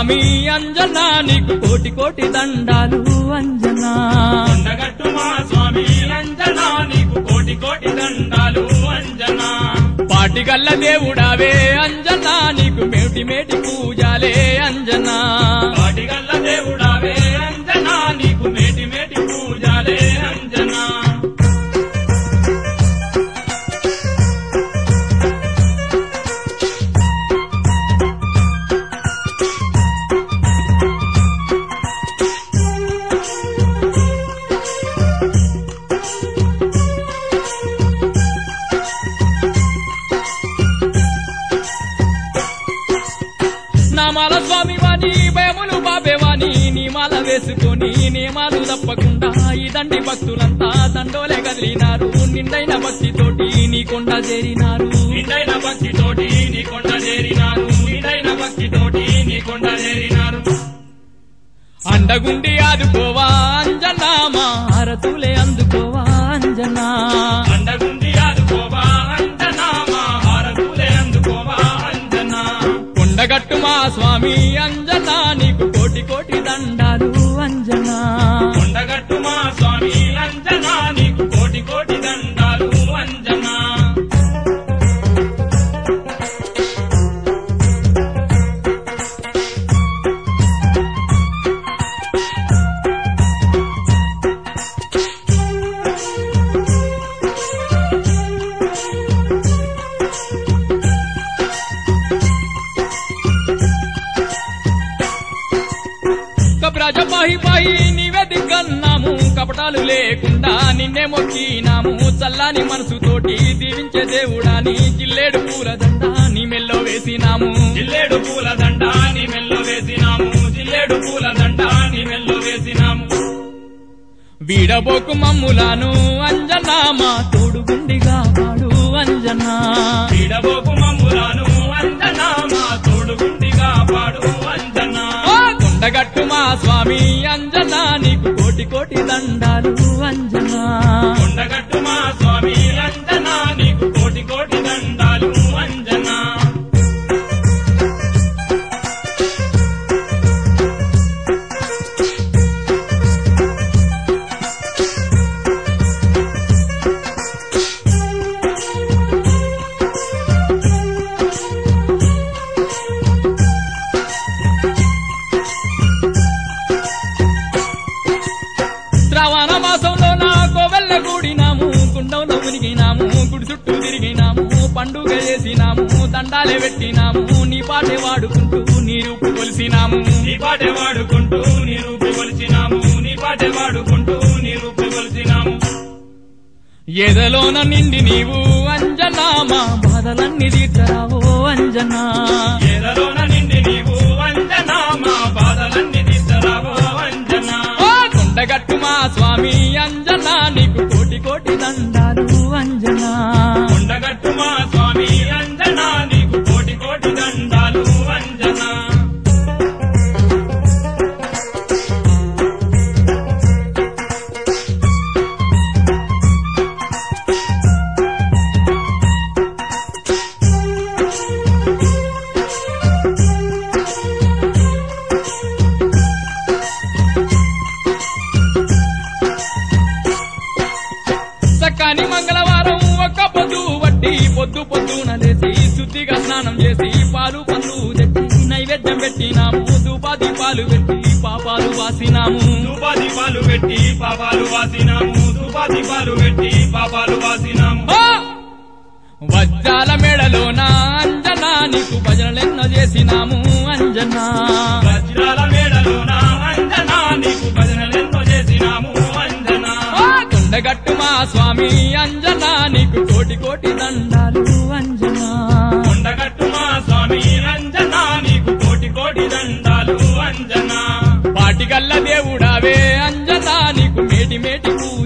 స్వామి అంజనా నీకు కోటి కోటి దండాలు అంజనా కొండగట్టు మా స్వామి అంజనా నీకు కోటి కోటి దండాలు అంజనా పాటిగల్ల దేవుడావే అంజనా నీకు మేటి మేటి పూజాలే అంజనా పాటిగల్ల దేవుడావే అంజనా నీకు మేటి మేటి పూజాలే అంజనా నామాల స్వామి వాణి భయములు బాబేవాణి నియమాల వేసుకొని నియమాలు తప్పకుండా ఈ దండి భక్తులంతా దండోలే కదిలినారు నిండైన భక్తితోటి నీ కొండ చేరినారు నిండైన భక్తి తోటి నీ కొండ చేరినారు నిండైన భక్తి తోటి నీ కొండ చేరినారు అండగుండి ఆదుకోవా అంజనా మా హారతులే అందుకోవా అంజనా అండగుండి ఆదుకోవా అంజనా మా హారతులే అందుకోవా అంజనా కొండగట్టు మా స్వామి అంజనా నీకు కోటి కోటి దండాలు అంజనా కొండగట్టు మా స్వామి అంజనా నీకు కోటి కోటి దండాలు అంజనా కబ్రాజ పాహి పాహి నీవే దిగ్గన్నాము కపటాలు లేకుండా నిన్నే మొక్కినాము చల్లాని మనసుతోటి దీవించే దేవుడా నీ జిల్లేడు పూలదండ నీ మెల్లో వేసినాము జిల్లేడు పూల దండ నీ మెల్లో వేసినాము జిల్లేడు పూల దండ నీ మెల్లో వేసినాము వీడబోకు మమ్ములాను అంజనా మా తోడుగుండిగా పాడు అంజనా పీడబోకు మమ్ములాను అంజనా మా తోడుగుండిగా పాడు అంజనా ఆ కొండగట్టు మా స్వామి అంజనా నీకు కోటి కోటి దండాలు అంజనా కొండగట్టు మా స్వామి అంజనా నీకు కోటి కోటి దండాలు అంజనా శ్రావణ మాసంలో నా కోవెల్ల కూడినాము గుండంలో మునిగినాము గుడి చుట్టూ తిరిగినాము పండుగ చేసినాము దండాలే పెట్టినాము నీ పాటే వాడుకుంటూ నీ రూపు కొలిసినాము నీ పాటే వాడుకుంటూ నీ రూపు కొలిచినాము నీ పాటే వాడుకుంటూ నీ రూపు కొలిచినాము ఎదలోన నిండి నీవు అంజనా మా బాధలన్నీ తీర్చరావో అంజనా ఏదలోన నిండి నీవు అంజనా మా బాధలన్నీ తీర్చరావో అంజనా ఆ కొండగట్టు మా స్వామి అంజనా నీకు కోటి కోటి దండాలు అంజనా కొండగట్టు మా స్వామి అంజనా నీకు కోటి కోటి దండాలు అంజనా సకాని మంగళవారం ఒక్క పొద్దు వట్టి పొద్దు పొద్దున లేసి శుద్ధిగా స్నానం చేసి పాలు పండ్లు తెచ్చి నైవేద్యం పెట్టినాము ధూపాది పాలు పెట్టి పాపాలు వాసినాము ధూపా దీపాలు పెట్టి పాపాలు వాసినాము ధూపా దీపాలు పెట్టి పాపాలు వాసినాము ఆ! వజ్రాల మెడలోన అంజనా నీకు భజనలెన్నో చేసినాము అంజనా వజ్రాల మేడలోన అంజనా నీకు భజనలెన్నో చేసినాము అంజనా ఆ! కొండగట్టు మా స్వామి అంజనా నీకు కోటి కోటి దండాలు అంజనా కొండగట్టు మా స్వామి అంజనా నీకు కోటి కోటి దండాలు అంజనా పాటిగల్ల దేవుడావే అంజనా నీకు మేటి మేటి పూజ